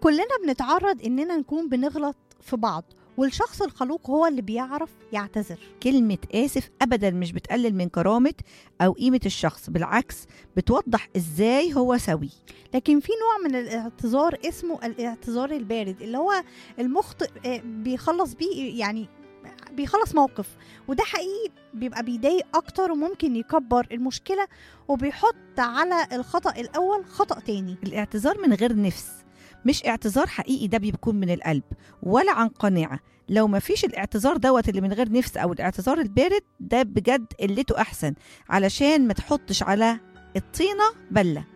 كلنا بنتعرض اننا نكون بنغلط في بعض والشخص الخلوق هو اللي بيعرف يعتذر كلمة آسف أبدا مش بتقلل من كرامة أو قيمة الشخص بالعكس بتوضح إزاي هو سوي لكن في نوع من الاعتذار اسمه الاعتذار البارد اللي هو المخطئ آه، بيخلص بيه يعني بيخلص موقف وده حقيقي بيبقى بيضايق اكتر وممكن يكبر المشكله وبيحط على الخطا الاول خطا تاني الاعتذار من غير نفس مش اعتذار حقيقي ده بيكون من القلب ولا عن قناعة لو ما فيش الاعتذار دوت اللي من غير نفس او الاعتذار البارد ده بجد قلته احسن علشان ما تحطش على الطينة بلة